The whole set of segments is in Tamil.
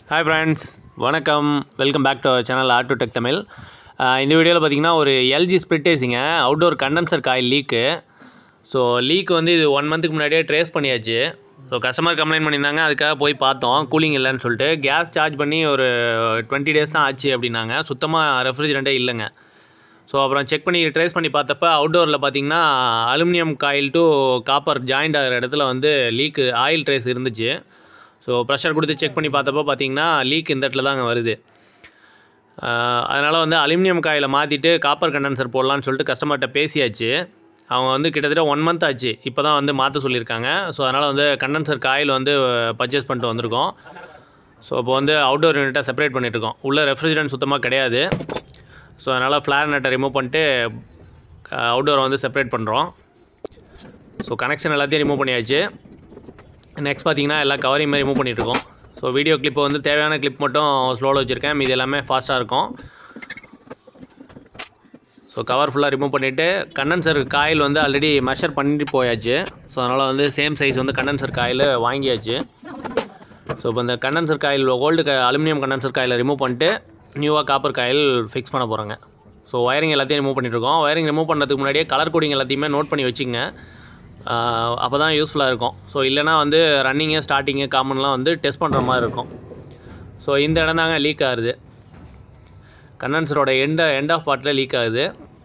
ஹாய் ஃப்ரெண்ட்ஸ் வணக்கம் welcome back to channel Auto Tech Tamil ஆஹ் இந்த வீடியோவில் பார்த்தீங்கன்னா ஒரு எல்ஜி ஸ்பிளிட் ஏசிங்க outdoor condenser coil leak so leak வந்து இது ஒன் மந்த்துக்கு முன்னாடியே ட்ரேஸ் பண்ணியாச்சு ஸோ கஸ்டமர் கம்ப்ளைண்ட் பண்ணியிருந்தாங்க அதுக்காக போய் பார்த்தோம் கூலிங் இல்லைன்னு சொல்லிட்டு கேஸ் சார்ஜ் பண்ணி ஒரு டுவெண்ட்டி டேஸ் தான் ஆச்சு அப்படின்னாங்க சுத்தமாக ரெஃப்ரிஜரண்ட்டே இல்லைங்க ஸோ அப்புறம் செக் பண்ணி ட்ரேஸ் பண்ணி பார்த்தப்ப அவுட்டோரில் பார்த்தீங்கன்னா aluminium coil to copper joint ஆகிற இடத்துல வந்து லீக்கு ஆயில் ட்ரேஸ் இருந்துச்சு ஸோ ப்ரெஷர் கொடுத்து செக் பண்ணி பார்த்தப்போ பார்த்தீங்கன்னா லீக் இந்த இடத்துல தாங்க வருது அதனால் வந்து அலுமினியம் காயில் மாற்றிட்டு காப்பர் கண்டென்சர் போடலான்னு சொல்லிட்டு கஸ்டமர்கிட்ட பேசியாச்சு அவங்க வந்து கிட்டத்தட்ட ஒன் மந்த் ஆச்சு இப்போ தான் வந்து மாற்ற சொல்லியிருக்காங்க ஸோ அதனால் வந்து கண்டென்சர் காயில் வந்து பர்ச்சேஸ் பண்ணிட்டு வந்திருக்கோம் ஸோ இப்போ வந்து அவுட்டோர் யூனிட்டை செப்பரேட் பண்ணிகிட்ருக்கோம் உள்ளே ரெஃப்ரிஜரண்ட் சுத்தமாக கிடையாது ஸோ அதனால் ஃப்ளார் நட்டை ரிமூவ் பண்ணிட்டு அவுட்டோரை வந்து செப்பரேட் பண்ணுறோம் ஸோ கனெக்ஷன் எல்லாத்தையும் ரிமூவ் பண்ணியாச்சு நெக்ஸ்ட் பார்த்தீங்கன்னா எல்லா கவரையும் மாதிரி ரிமூவ் பண்ணிகிட்ருக்கோம் ஸோ வீடியோ கிளிப்பை வந்து தேவையான கிளிப் மட்டும் ஸ்லோவில் வச்சுருக்கேன் மீது எல்லாமே ஃபாஸ்ட்டாக இருக்கும் ஸோ கவர் ஃபுல்லாக ரிமூவ் பண்ணிவிட்டு கண்டென்சர் காயில் வந்து ஆல்ரெடி மெஷர் பண்ணிட்டு போயாச்சு ஸோ அதனால் வந்து சேம் சைஸ் வந்து கண்டென்சர் காயில் வாங்கியாச்சு ஸோ இப்போ இந்த கண்டென்சர் காயில் ஓல்டு க அலுமினியம் கண்டென்சர் காயில் ரிமூவ் பண்ணிட்டு நியூவாக காப்பர் காயில் ஃபிக்ஸ் பண்ண போகிறாங்க ஸோ ஒயரிங் எல்லாத்தையும் ரிமூவ் பண்ணிட்டுருக்கோம் ஒயரிங் ரிமூவ் பண்ணுறதுக்கு முன்னாடியே கலர் கோடிங் எல்லாத்தையுமே நோட் பண்ணி வச்சுங்க அப்போ தான் யூஸ்ஃபுல்லாக இருக்கும் ஸோ இல்லைனா வந்து ரன்னிங்கு ஸ்டார்டிங்கு காமன்லாம் வந்து டெஸ்ட் பண்ணுற மாதிரி இருக்கும் ஸோ இந்த இடம் தாங்க லீக் ஆகுது கண்டென்சரோட எண்ட் எண்ட் ஆஃப் பார்ட்டில் லீக் ஆகுது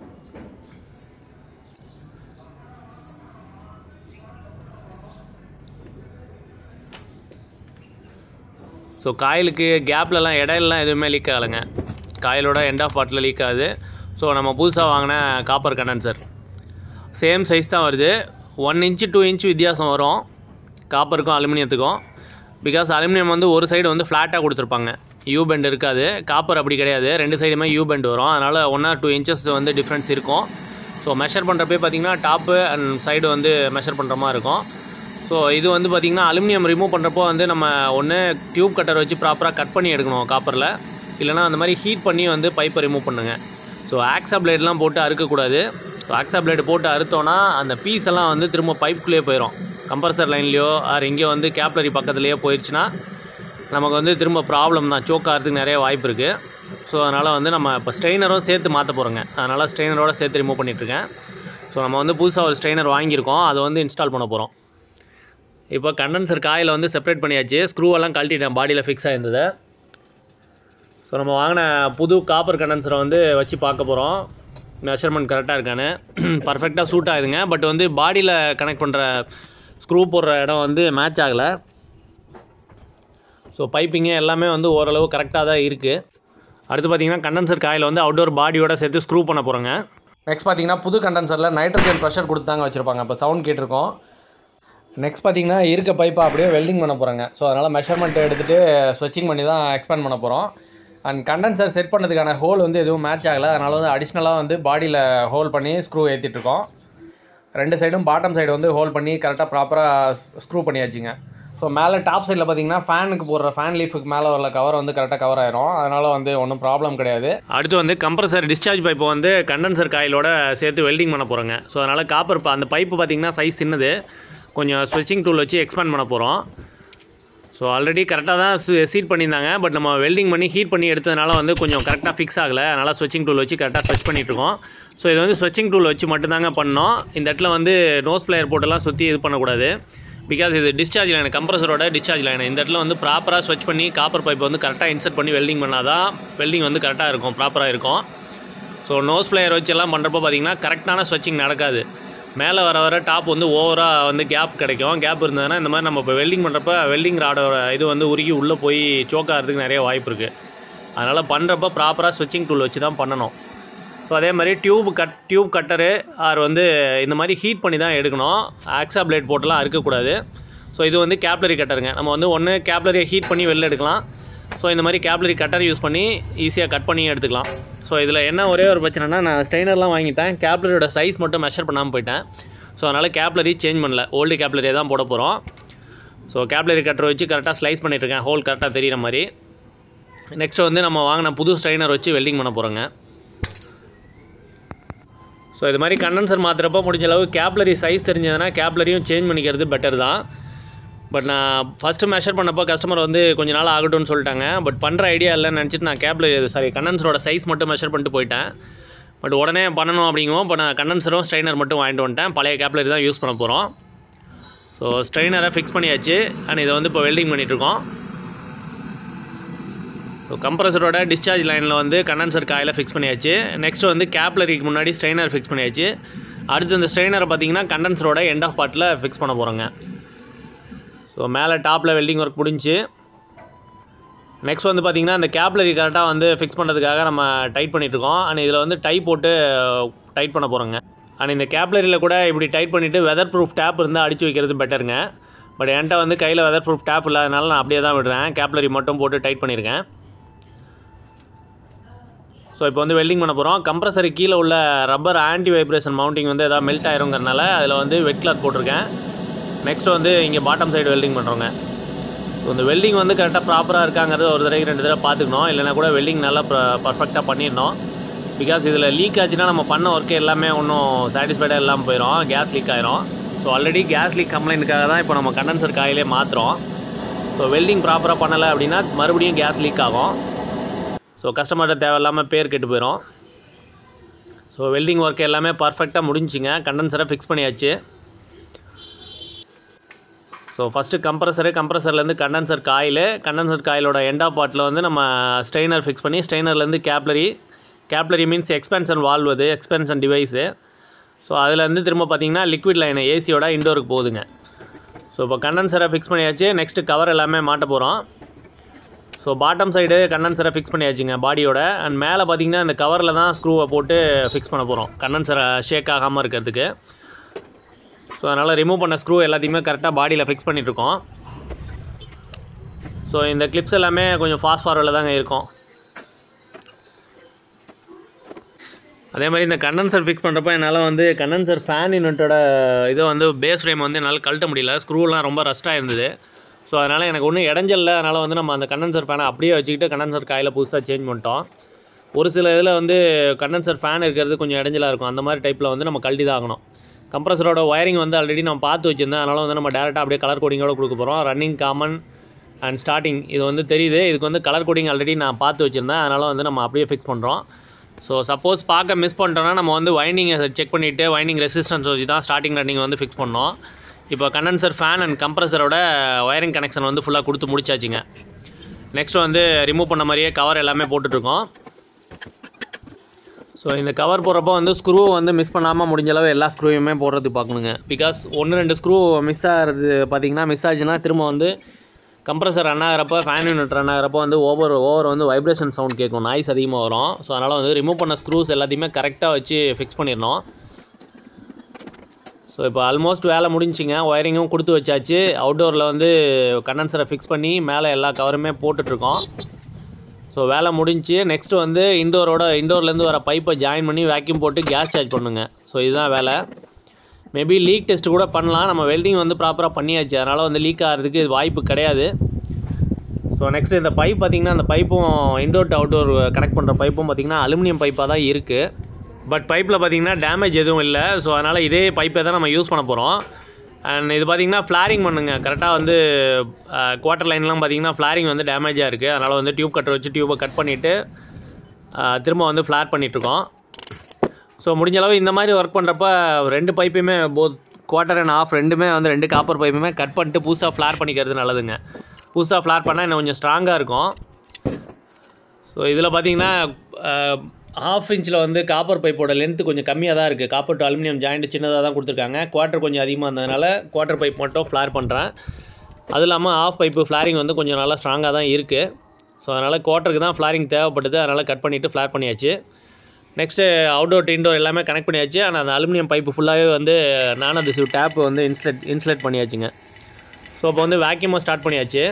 ஸோ காயிலுக்கு கேப்லலாம் இடையிலலாம் எதுவுமே லீக் ஆகலைங்க காயிலோட எண்ட் ஆஃப் பார்ட்டில் லீக் ஆகுது ஸோ நம்ம புதுசாக வாங்கின காப்பர் கண்டென்சர் சேம் சைஸ் தான் வருது ஒன் இன்ச்சு டூ இன்ச் வித்தியாசம் வரும் காப்பருக்கும் அலுமினியத்துக்கும் பிகாஸ் அலுமினியம் வந்து ஒரு சைடு வந்து ஃப்ளாட்டாக கொடுத்துருப்பாங்க யூ பெண்ட் இருக்காது காப்பர் அப்படி கிடையாது ரெண்டு சைடுமே யூ பெண்ட் வரும் அதனால் ஒன் ஆர் டூ இன்ச்சஸ் வந்து டிஃப்ரென்ஸ் இருக்கும் ஸோ மெஷர் பண்ணுறப்பே பார்த்தீங்கன்னா டாப்பு அண்ட் சைடு வந்து மெஷர் பண்ணுற மாதிரி இருக்கும் ஸோ இது வந்து பார்த்திங்கன்னா அலுமினியம் ரிமூவ் பண்ணுறப்போ வந்து நம்ம ஒன்று டியூப் கட்டர் வச்சு ப்ராப்பராக கட் பண்ணி எடுக்கணும் காப்பரில் இல்லைனா அந்த மாதிரி ஹீட் பண்ணி வந்து பைப்பை ரிமூவ் பண்ணுங்க ஸோ ஆக்ஸா பிளேட்லாம் போட்டு அறுக்கக்கூடாது ஸோ ஆக்ஸா பிளேடு போட்டு அறுத்தோன்னா அந்த பீஸ் எல்லாம் வந்து திரும்ப பைப்புக்குள்ளேயே போயிடும் கம்ப்ரஸர் லைன்லேயோ ஆர் எங்கேயோ வந்து கேப்லரி பக்கத்துலேயோ போயிடுச்சுன்னா நமக்கு வந்து திரும்ப ப்ராப்ளம் தான் சோக் ஆகிறதுக்கு நிறைய வாய்ப்பு இருக்குது ஸோ அதனால் வந்து நம்ம இப்போ ஸ்ட்ரெயினரும் சேர்த்து மாற்ற போகிறோங்க அதனால் ஸ்ட்ரெயினரோட சேர்த்து ரிமூவ் பண்ணிகிட்ருக்கேன் ஸோ நம்ம வந்து புதுசாக ஒரு ஸ்ட்ரெயினர் வாங்கியிருக்கோம் அதை வந்து இன்ஸ்டால் பண்ண போகிறோம் இப்போ கண்டென்சர் காயில் வந்து செப்பரேட் பண்ணியாச்சு ஸ்க்ரூவெல்லாம் கழட்டிட்டேன் பாடியில் ஃபிக்ஸ் ஆகிருந்தது ஸோ நம்ம வாங்கின புது காப்பர் கண்டென்சரை வந்து வச்சு பார்க்க போகிறோம் மெஷர்மெண்ட் கரெக்டாக இருக்கான்னு பர்ஃபெக்டாக சூட் ஆகுதுங்க பட் வந்து பாடியில் கனெக்ட் பண்ணுற ஸ்க்ரூ போடுற இடம் வந்து மேட்ச் ஆகலை ஸோ பைப்பிங்கு எல்லாமே வந்து ஓரளவு கரெக்டாக தான் இருக்குது அடுத்து பார்த்தீங்கன்னா கண்டென்சர் காயில் வந்து அவுட்டோர் பாடியோட சேர்த்து ஸ்க்ரூ பண்ண போகிறோங்க நெக்ஸ்ட் பார்த்தீங்கன்னா புது கண்டென்சரில் நைட்ரஜன் ப்ரெஷர் கொடுத்து தாங்க வச்சுருப்பாங்க இப்போ சவுண்ட் கேட்டிருக்கோம் நெக்ஸ்ட் பார்த்தீங்கன்னா இருக்க பைப்பை அப்படியே வெல்டிங் பண்ண போகிறாங்க ஸோ அதனால் மெஷர்மெண்ட் எடுத்துகிட்டு ஸ்வெச்சிங் பண்ணி தான் எக்ஸ்பேண்ட் பண்ண போகிறோம் அண்ட் கண்டென்சர் செட் பண்ணதுக்கான ஹோல் வந்து எதுவும் மேட்ச் ஆகலை அதனால் வந்து அடிஷ்னலாக வந்து பாடியில் ஹோல் பண்ணி ஸ்க்ரூ ஏற்றிட்டுருக்கோம் ரெண்டு சைடும் பாட்டம் சைடு வந்து ஹோல் பண்ணி கரெக்டாக ப்ராப்பராக ஸ்க்ரூ பண்ணியாச்சுங்க ஸோ மேலே டாப் சைடில் பார்த்தீங்கன்னா ஃபேனுக்கு போடுற ஃபேன் லீஃபுக்கு மேலே உள்ள கவர் வந்து கரெக்டாக கவர் ஆயிரும் அதனால் வந்து ஒன்றும் ப்ராப்ளம் கிடையாது அடுத்து வந்து கம்ப்ரஸர் டிஸ்சார்ஜ் பைப்பை வந்து கண்டென்சர் காயிலோட சேர்த்து வெல்டிங் பண்ண போகிறோங்க ஸோ அதனால் காப்பர் அந்த பைப்பு பார்த்திங்கன்னா சைஸ் சின்னது கொஞ்சம் ஸ்விட்சிங் டூல் வச்சு எக்ஸ்பேண்ட் பண்ண போகிறோம் ஸோ ஆல்ரெடி கரெக்டாக தான் சீட் பண்ணியிருந்தாங்க பட் நம்ம வெல்டிங் பண்ணி ஹீட் பண்ணி எடுத்ததுனால வந்து கொஞ்சம் கரெக்டாக ஃபிக்ஸ் ஆகலை அதனால் ஸ்விட்சிங் டூல் வச்சு கரெக்டாக ஸ்விட்ச் பண்ணிகிட்ருக்கோம் ஸோ இது வந்து ஸ்விட்சிங் டூல் வச்சு மட்டும்தாங்க பண்ணோம் இந்த இடத்துல வந்து நோஸ் பிளேயர் போட்டெல்லாம் சுற்றி இது பண்ணக்கூடாது பிகாஸ் இது டிஸ்சார்ஜ் லைன் கம்ப்ரஸரோட டிஸ்சார்ஜ் லைன் இந்த இடத்துல வந்து ப்ராப்பராக ஸ்விட்ச் பண்ணி காப்பர் பைப் வந்து கரெக்டாக இன்சர்ட் பண்ணி வெல்டிங் பண்ணால் தான் வெல்டிங் வந்து கரெக்டாக இருக்கும் ப்ராப்பராக இருக்கும் ஸோ நோஸ் பிளேயர் வச்சு எல்லாம் பண்ணுறப்போ பார்த்தீங்கன்னா கரெக்டான ஸ்விட்சிங் நடக்காது மேலே வர வர டாப் வந்து ஓவராக வந்து கேப் கிடைக்கும் கேப் இருந்ததுன்னா இந்த மாதிரி நம்ம இப்போ வெல்டிங் பண்ணுறப்ப வெல்டிங் ராடோட இது வந்து உருகி உள்ளே போய் choke ஆகிறதுக்கு நிறைய வாய்ப்பு இருக்குது அதனால் பண்ணுறப்ப ப்ராப்பராக ஸ்விட்சிங் டூல் வச்சு தான் பண்ணணும் ஸோ அதே மாதிரி tube cut tube cutter or வந்து இந்த மாதிரி ஹீட் பண்ணி தான் எடுக்கணும் ஆக்ஸா பிளேட் போட்டுலாம் இருக்கக்கூடாது ஸோ இது வந்து கேப்லரி கட்டருங்க நம்ம வந்து ஒன்று கேப்லரியை ஹீட் பண்ணி வெளில எடுக்கலாம் ஸோ இந்த மாதிரி கேப்லரி கட்டர் யூஸ் பண்ணி ஈஸியாக கட் பண்ணி எடுத்துக்கலாம் ஸோ இதில் என்ன ஒரே ஒரு பிரச்சனைனா நான் ஸ்ட்ரெயினர்லாம் வாங்கிட்டேன் கேப்லரியோட சைஸ் மட்டும் மெஷர் பண்ணாமல் போயிட்டேன் ஸோ அதனால் கேப்லரி சேஞ்ச் பண்ணல ஓல்டு கேப்லரியை தான் போட போகிறோம் ஸோ கேப்லரி கட்டர் வச்சு கரெக்டாக ஸ்லைஸ் பண்ணிகிட்ருக்கேன் ஹோல் கரெக்டாக தெரியிற மாதிரி நெக்ஸ்ட் வந்து நம்ம வாங்கின புது ஸ்ட்ரைனர் வச்சு வெல்டிங் பண்ண போகிறோங்க ஸோ இது மாதிரி கண்டென்சர் மாற்றுறப்போ முடிஞ்ச அளவு கேப்லரி சைஸ் தெரிஞ்சதுன்னா கேப்லரியும் சேஞ்ச் பண்ணிக்கிறது பெட்டர் தான் பட் நான் ஃபஸ்ட்டு மெஷர் பண்ணப்போ கஸ்டமர் வந்து கொஞ்ச நாள் ஆகட்டும்னு சொல்லிட்டாங்க பட் பண்ணுற ஐடியா இல்லைன்னு நினச்சிட்டு நான் கேப்பில் சாரி கண்டன்சரோட சைஸ் மட்டும் மெஷர் பண்ணிட்டு போயிட்டேன் பட் உடனே பண்ணணும் அப்படிங்கவும் இப்போ நான் கண்டன்சரும் ஸ்ட்ரைனர் மட்டும் வாங்கிட்டு வந்துட்டேன் பழைய கேப்லரி தான் யூஸ் பண்ண போகிறோம் ஸோ ஸ்ட்ரைனரை ஃபிக்ஸ் பண்ணியாச்சு அண்ட் இதை வந்து இப்போ வெல்டிங் பண்ணிகிட்ருக்கோம் ஸோ கம்ப்ரஸரோட டிஸ்சார்ஜ் லைனில் வந்து கண்டன்சர் காயில் ஃபிக்ஸ் பண்ணியாச்சு நெக்ஸ்ட் வந்து கேப்லரிக்கு முன்னாடி ஸ்ட்ரைனர் ஃபிக்ஸ் பண்ணியாச்சு அடுத்து இந்த ஸ்ட்ரைனரை பார்த்தீங்கன்னா கண்டன்சரோட எண்ட் ஆஃப் பார்ட்டில் ஃபிக்ஸ் பண்ண போகிறோங்க ஸோ மேலே டாப்பில் வெல்டிங் ஒர்க் முடிஞ்சு நெக்ஸ்ட் வந்து பார்த்திங்கன்னா இந்த கேப்லரி கரெக்டாக வந்து ஃபிக்ஸ் பண்ணுறதுக்காக நம்ம டைட் பண்ணிகிட்ருக்கோம் அண்ட் இதில் வந்து டை போட்டு டைட் பண்ண போகிறோங்க அண்ட் இந்த கேப்லரியில் கூட இப்படி டைட் பண்ணிவிட்டு வெதர் ப்ரூஃப் டேப் இருந்தால் அடித்து வைக்கிறது பெட்டருங்க பட் என்கிட்ட வந்து கையில் வெதர் ப்ரூஃப் டேப் இல்லாதனால நான் அப்படியே தான் விடுறேன் கேப்லரி மட்டும் போட்டு டைட் பண்ணியிருக்கேன் ஸோ இப்போ வந்து வெல்டிங் பண்ண போகிறோம் கம்ப்ரஸரி கீழே உள்ள ரப்பர் ஆன்டி வைப்ரேஷன் மவுண்டிங் வந்து எதாவது மெல்ட் ஆயிருங்கிறனால அதில் வந்து வெட் கிளாத் போட்டிருக்கேன் நெக்ஸ்ட் வந்து இங்கே பாட்டம் சைடு வெல்டிங் பண்ணுறோங்க ஸோ இந்த வெல்டிங் வந்து கரெக்டாக ப்ராப்பராக இருக்காங்கிறது ஒரு தடவை ரெண்டு தடவை பார்த்துக்கணும் இல்லைனா கூட வெல்டிங் நல்லா பர்ஃபெக்டாக பண்ணிடணும் பிகாஸ் இதில் லீக் ஆச்சுன்னா நம்ம பண்ண ஒர்க்கு எல்லாமே ஒன்றும் சாட்டிஸ்ஃபைடாக இல்லாமல் போயிடும் கேஸ் லீக் ஆயிரும் ஸோ ஆல்ரெடி கேஸ் லீக் கம்ப்ளைண்ட்டுக்காக தான் இப்போ நம்ம கண்டென்சர் காயிலே மாற்றுறோம் ஸோ வெல்டிங் ப்ராப்பராக பண்ணலை அப்படின்னா மறுபடியும் கேஸ் லீக் ஆகும் ஸோ கஸ்டமர்கிட்ட தேவையில்லாமல் பேர் கெட்டு போயிடும் ஸோ வெல்டிங் ஒர்க் எல்லாமே பர்ஃபெக்டாக முடிஞ்சுங்க கண்டென்சரை ஃபிக்ஸ் பண்ணியாச்சு ஸோ ஃபஸ்ட்டு கம்ப்ரஸரு கம்ப்ரஸர்லேருந்து கண்டென்சர் காயில் கண்டென்சர் காயிலோட எண்டா பார்ட்டில் வந்து நம்ம ஸ்ட்ரெயினர் ஃபிக்ஸ் பண்ணி ஸ்ட்ரெயினர்லேருந்து capillary capillary means expansion valve அது எக்ஸ்பென்ஷன் டிவைஸு ஸோ அதுலேருந்து திரும்ப பார்த்தீங்கன்னா லிக்விட் லைன் ஏசியோட இண்டோருக்கு போகுதுங்க ஸோ இப்போ கண்டென்சரை ஃபிக்ஸ் பண்ணியாச்சு நெக்ஸ்ட்டு கவர் எல்லாமே மாட்ட போகிறோம் ஸோ பாட்டம் சைடு கண்டென்சரை ஃபிக்ஸ் பண்ணியாச்சுங்க பாடியோட அண்ட் மேலே பார்த்தீங்கன்னா இந்த கவரில் தான் ஸ்க்ரூவை போட்டு ஃபிக்ஸ் பண்ண போகிறோம் கண்டென்சரை ஷேக் ஆகாமல் இருக்கிறதுக்கு ஸோ அதனால் ரிமூவ் பண்ண ஸ்க்ரூ எல்லாத்தையுமே கரெக்டாக பாடியில் ஃபிக்ஸ் பண்ணிகிட்ருக்கோம் ஸோ இந்த கிளிப்ஸ் எல்லாமே கொஞ்சம் ஃபாஸ்ட் ஃபார்வர்டில் தாங்க இருக்கும் அதே மாதிரி இந்த கண்டென்சர் ஃபிக்ஸ் பண்ணுறப்ப என்னால் வந்து கண்டென்சர் ஃபேன் யூனிட்டோட இதை வந்து பேஸ் ஃப்ரேம் வந்து என்னால் கழட்ட முடியல ஸ்க்ரூலாம் ரொம்ப ரஸ்ட்டாக இருந்தது ஸோ அதனால் எனக்கு ஒன்றும் இடைஞ்சல்ல அதனால் வந்து நம்ம அந்த கண்டென்சர் ஃபேனை அப்படியே வச்சுக்கிட்டு கண்டென்சர் காயில் புதுசாக சேஞ்ச் பண்ணிட்டோம் ஒரு சில இதில் வந்து கண்டென்சர் ஃபேன் இருக்கிறது கொஞ்சம் இடைஞ்சலாக இருக்கும் அந்த மாதிரி டைப்பில் வந்து நம்ம கழட்டி தான் ஆகணும் கம்ப்ரஸரோட ஒயரிங் வந்து ஆல்ரெடி நம்ம பார்த்து வச்சுருந்தேன் அதனால் வந்து நம்ம டேரெக்டாக அப்படியே கலர் கோடிங்கோட கொடுக்க போகிறோம் ரன்னிங் காமன் அண்ட் ஸ்டார்டிங் இது வந்து தெரியுது இதுக்கு வந்து கலர் கோடிங் ஆல்ரெடி நான் பார்த்து வச்சுருந்தேன் அதனால் வந்து நம்ம அப்படியே ஃபிக்ஸ் பண்ணுறோம் ஸோ சப்போஸ் பார்க்க மிஸ் பண்ணிட்டோம்னா நம்ம வந்து வைண்டிங்கை செக் பண்ணிவிட்டு வைண்டிங் ரெசிஸ்டன்ஸ் வச்சு தான் ஸ்டார்டிங் ரன்னிங் வந்து ஃபிக்ஸ் பண்ணோம் இப்போ கண்டென்சர் ஃபேன் அண்ட் கம்ப்ரஸரோட ஒயரிங் கனெக்ஷன் வந்து ஃபுல்லாக கொடுத்து முடிச்சாச்சுங்க நெக்ஸ்ட் வந்து ரிமூவ் பண்ண மாதிரியே கவர் எல்லாமே போட்டுட்ருக்கோம் ஸோ இந்த கவர் போடுறப்போ வந்து ஸ்க்ரூ வந்து மிஸ் பண்ணாமல் முடிஞ்ச அளவு எல்லா ஸ்க்ரூவையுமே போடுறது பார்க்கணுங்க பிகாஸ் ஒன்று ரெண்டு ஸ்க்ரூ மிஸ் ஆகிறது பார்த்தீங்கன்னா மிஸ் ஆச்சுன்னா திரும்ப வந்து கம்ப்ரஸர் ரன் ஆகிறப்ப ஃபேன் யூனிட் ரன் ஆகிறப்போ வந்து ஓவர் ஓவர் வந்து வைப்ரேஷன் சவுண்ட் கேட்கும் நாய்ஸ் அதிகமாக வரும் ஸோ அதனால் வந்து ரிமூவ் பண்ண ஸ்க்ரூஸ் எல்லாத்தையுமே கரெக்டாக வச்சு ஃபிக்ஸ் பண்ணிடணும் ஸோ இப்போ ஆல்மோஸ்ட் வேலை முடிஞ்சிங்க ஒயரிங்கும் கொடுத்து வச்சாச்சு அவுட்டோரில் வந்து கண்டென்சரை ஃபிக்ஸ் பண்ணி மேலே எல்லா கவருமே போட்டுட்ருக்கோம் ஸோ வேலை முடிஞ்சு நெக்ஸ்ட் வந்து இண்டோரோட இண்டோர்லேருந்து வர பைப்பை ஜாயின் பண்ணி வேக்யூம் போட்டு கேஸ் சார்ஜ் பண்ணுங்க ஸோ இதுதான் வேலை மேபி லீக் டெஸ்ட் கூட பண்ணலாம் நம்ம வெல்டிங் வந்து ப்ராப்பராக பண்ணியாச்சு அதனால் வந்து லீக் ஆகிறதுக்கு வாய்ப்பு கிடையாது ஸோ நெக்ஸ்ட் இந்த பைப் பார்த்திங்கன்னா அந்த பைப்பும் இண்டோர் டு அவுட்டோர் கனெக்ட் பண்ணுற பைப்பும் பார்த்திங்கன்னா அலுமினியம் பைப்பாக தான் இருக்குது பட் பைப்பில் பார்த்திங்கன்னா டேமேஜ் எதுவும் இல்லை ஸோ அதனால் இதே பைப்பை தான் நம்ம யூஸ் பண்ண போகிறோம் அண்ட் இது பார்த்திங்கன்னா ஃப்ளாரிங் பண்ணுங்க கரெக்டாக வந்து குவார்ட்டர் லைன்லாம் பார்த்திங்கன்னா ஃப்ளாரிங் வந்து டேமேஜாக இருக்குது அதனால் வந்து டியூப் கட்டர் வச்சு டியூப்பை கட் பண்ணிவிட்டு திரும்ப வந்து ஃப்ளார் பண்ணிகிட்ருக்கோம் ஸோ முடிஞ்ச அளவு இந்த மாதிரி ஒர்க் பண்ணுறப்ப ரெண்டு பைப்பையுமே போத் குவார்ட்டர் அண்ட் ஆஃப் ரெண்டுமே வந்து ரெண்டு காப்பர் பைப்புமே கட் பண்ணிட்டு புதுசாக ஃப்ளார் பண்ணிக்கிறது நல்லதுங்க புதுசாக ஃப்ளார் பண்ணால் இன்னும் கொஞ்சம் ஸ்ட்ராங்காக இருக்கும் ஸோ இதில் பார்த்தீங்கன்னா ஹாஃப் இன்ச்சில் வந்து காப்பர் பைப்போட லென்த்து கொஞ்சம் கம்மியாக தான் இருக்குது காப்பர் டு அலுமினியம் ஜாயிண்ட் சின்னதாக தான் கொடுத்துருக்காங்க குவார்ட்டர் கொஞ்சம் அதிகமாக இருந்ததுனால குவார்ட்டர் பைப் மட்டும் ஃப்ளார் பண்ணுறேன் அது இல்லாமல் ஆஃப் பைப்பு ஃப்ளாரிங் வந்து கொஞ்சம் நல்லா ஸ்ட்ராங்காக தான் இருக்குது ஸோ அதனால் குவார்ட்டருக்கு தான் ஃப்ளாரிங் தேவைப்படுது அதனால் கட் பண்ணிவிட்டு ஃப்ளார் பண்ணியாச்சு நெக்ஸ்ட்டு அவுடோர் டு இன்டோர் எல்லாமே கனெக்ட் பண்ணியாச்சு ஆனால் அந்த அலுமினியம் பைப்பு ஃபுல்லாகவே வந்து நானோ திசிவ் டேப் வந்து இன்ஸ்லேட் இன்ஸ்லேட் பண்ணியாச்சுங்க ஸோ இப்போ வந்து வேக்யூமாக ஸ்டார்ட் பண்ணியாச்சு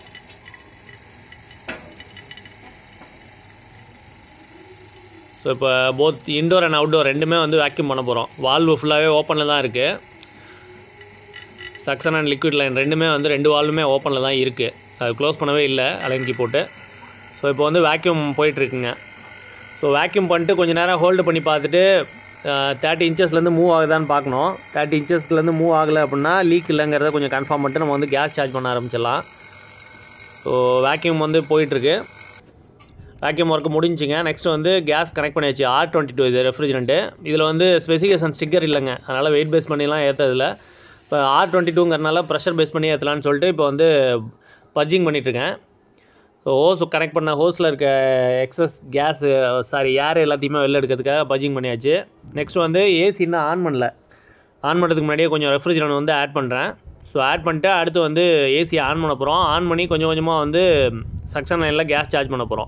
ஸோ இப்போ போத் இன்டோர் அண்ட் அவுட்டோர் ரெண்டுமே வந்து வேக்யூம் பண்ண போகிறோம் வால்வு ஃபுல்லாகவே ஓப்பனில் தான் இருக்குது சக்சன் அண்ட் லிக்விட் லைன் ரெண்டுமே வந்து ரெண்டு வால்வுமே ஓப்பனில் தான் இருக்குது அது க்ளோஸ் பண்ணவே இல்லை அலைன்கி போட்டு ஸோ இப்போ வந்து வேக்யூம் போயிட்டுருக்குங்க ஸோ வேக்யூம் பண்ணிட்டு கொஞ்சம் நேரம் ஹோல்டு பண்ணி பார்த்துட்டு தேர்ட்டி இன்ச்சஸ்லேருந்து மூவ் ஆகுதான்னு பார்க்கணும் தேர்ட்டி இன்ச்சஸ்லேருந்து மூவ் ஆகலை அப்படின்னா லீக் இல்லைங்கிறத கொஞ்சம் கன்ஃபார்ம் பண்ணிட்டு நம்ம வந்து கேஸ் சார்ஜ் பண்ண ஆரம்பிச்சிடலாம் ஸோ வேக்யூம் வந்து போயிட்டுருக்கு வேக்யூம் ஒர்க் முடிஞ்சுங்க நெக்ஸ்ட் வந்து கேஸ் கனெக்ட் பண்ணியாச்சு ஆர் டுவெண்ட்டி டூ இது ரெஃப்ரிஜரண்ட்டு இதில் வந்து ஸ்பெசிஃபிகேஷன் ஸ்டிக்கர் இல்லைங்க அதனால் வெயிட் பேஸ் பண்ணிலாம் ஏற்றதில்ல இப்போ ஆர் டுவெண்ட்டி டூங்கிறனால ப்ரெஷர் பேஸ் பண்ணி ஏற்றலான்னு சொல்லிட்டு இப்போ வந்து பஜ்ஜிங் பண்ணிகிட்ருக்கேன் ஸோ ஹோஸ் கனெக்ட் பண்ண ஹோஸில் இருக்க எக்ஸஸ் கேஸு சாரி ஏர் எல்லாத்தையுமே வெளில எடுக்கிறதுக்காக பஜ்ஜிங் பண்ணியாச்சு நெக்ஸ்ட் வந்து ஏசி இன்னும் ஆன் பண்ணல ஆன் பண்ணுறதுக்கு முன்னாடியே கொஞ்சம் ரெஃப்ரிஜரண்ட் வந்து ஆட் பண்ணுறேன் ஸோ ஆட் பண்ணிட்டு அடுத்து வந்து ஏசி ஆன் பண்ண போகிறோம் ஆன் பண்ணி கொஞ்சம் கொஞ்சமாக வந்து சக்ஷன் லைனில் கேஸ் சார்ஜ் பண்ண போகிறோம்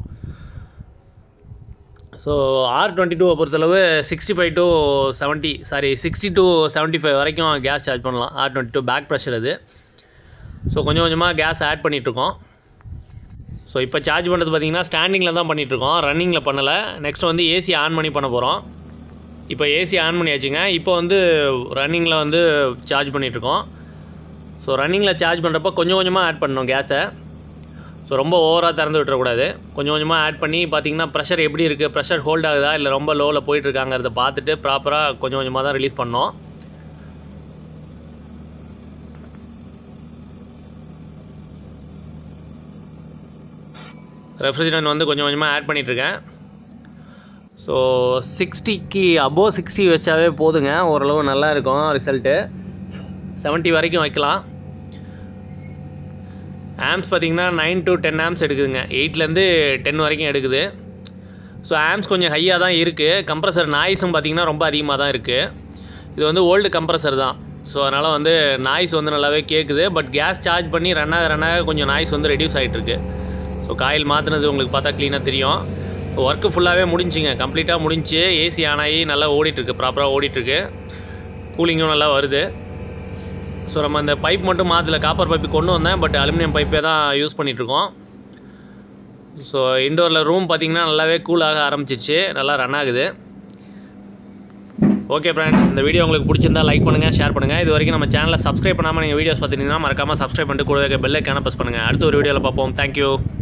ஸோ ஆர் டுவெண்ட்டி டூவை பொறுத்தளவு sixty five to seventy sorry sixty to seventy five வரைக்கும் கேஸ் சார்ஜ் பண்ணலாம் R twenty two back pressure அது ஸோ கொஞ்சம் கொஞ்சமாக கேஸ் ஆட் பண்ணிகிட்ருக்கோம் ஸோ இப்போ சார்ஜ் பண்ணுறது பார்த்தீங்கன்னா ஸ்டாண்டிங்கில் தான் பண்ணிகிட்ருக்கோம் ரன்னிங்கில் பண்ணலை நெக்ஸ்ட் வந்து ஏசி ஆன் பண்ணி பண்ண போகிறோம் இப்போ ஏசி ஆன் பண்ணியாச்சுங்க இப்போ வந்து ரன்னிங்கில் வந்து சார்ஜ் பண்ணிகிட்ருக்கோம் ஸோ ரன்னிங்கில் சார்ஜ் பண்ணுறப்ப கொஞ்சம் கொஞ்சமாக ஆட் பண்ணணும் கேஸை ஸோ ரொம்ப ஓவராக திறந்து விட்டுறக்கூடாது கொஞ்சம் கொஞ்சமாக ஆட் பண்ணி பார்த்தீங்கன்னா ப்ரெஷர் எப்படி இருக்குது ப்ரெஷர் ஹோல்ட் ஆகுதா இல்லை ரொம்ப லோவில் போயிட்டுருக்காங்கிறத பார்த்துட்டு ப்ராப்பராக கொஞ்சம் கொஞ்சமாக தான் ரிலீஸ் பண்ணோம் ரெஃப்ரிஜரண்ட் வந்து கொஞ்சம் கொஞ்சமாக ஆட் பண்ணிகிட்ருக்கேன் ஸோ சிக்ஸ்டிக்கு அபோவ் சிக்ஸ்டி வச்சாவே போதுங்க ஓரளவு நல்லா இருக்கும் ரிசல்ட்டு செவன்ட்டி வரைக்கும் வைக்கலாம் ஆம்ஸ் பார்த்தீங்கன்னா நைன் டு டென் ஆம்ஸ் எடுக்குதுங்க எயிட்லேருந்து டென் வரைக்கும் எடுக்குது ஸோ ஆம்ஸ் கொஞ்சம் ஹையாக தான் இருக்குது கம்ப்ரஸர் நாய்ஸும் பார்த்தீங்கன்னா ரொம்ப அதிகமாக தான் இருக்குது இது வந்து ஓல்டு கம்ப்ரஸர் தான் ஸோ அதனால் வந்து நாய்ஸ் வந்து நல்லாவே கேட்குது பட் கேஸ் சார்ஜ் பண்ணி ரன் ஆக ரன் ஆக கொஞ்சம் நாய்ஸ் வந்து ரெடியூஸ் ஆகிட்டுருக்கு ஸோ காயில் மாற்றினது உங்களுக்கு பார்த்தா க்ளீனாக தெரியும் ஒர்க்கு ஃபுல்லாகவே முடிஞ்சுங்க கம்ப்ளீட்டாக முடிஞ்சு ஏசி ஆன் ஆகி நல்லா ஓடிட்டுருக்கு ப்ராப்பராக ஓடிட்டுருக்கு கூலிங்கும் நல்லா வருது ஸோ நம்ம அந்த பைப் மட்டும் மாற்றல காப்பர் பைப்பு கொண்டு வந்தேன் பட் அலுமினியம் பைப்பே தான் யூஸ் பண்ணிகிட்ருக்கோம் ஸோ இண்டோரில் ரூம் பார்த்திங்கன்னா நல்லாவே கூலாக ஆரம்பிச்சிருச்சு நல்லா ரன் ஆகுது ஓகே ஃப்ரெண்ட்ஸ் இந்த வீடியோ உங்களுக்கு பிடிச்சிருந்தா லைக் பண்ணுங்கள் ஷேர் பண்ணுங்கள் இது வரைக்கும் நம்ம சேனலை சப்ஸ்கிரைப் பண்ணாமல் நீங்கள் வீடியோஸ் பார்த்துட்டீங்கன்னா மறக்காமல் சப்ஸ்கிரைப் பண்ணிட்டு கூட பெல்லைக்கான ப்ரெஸ் பண்ணுங்கள் அடுத்த ஒரு வீடியோவில் பார்ப்போம் தேங்க்யூ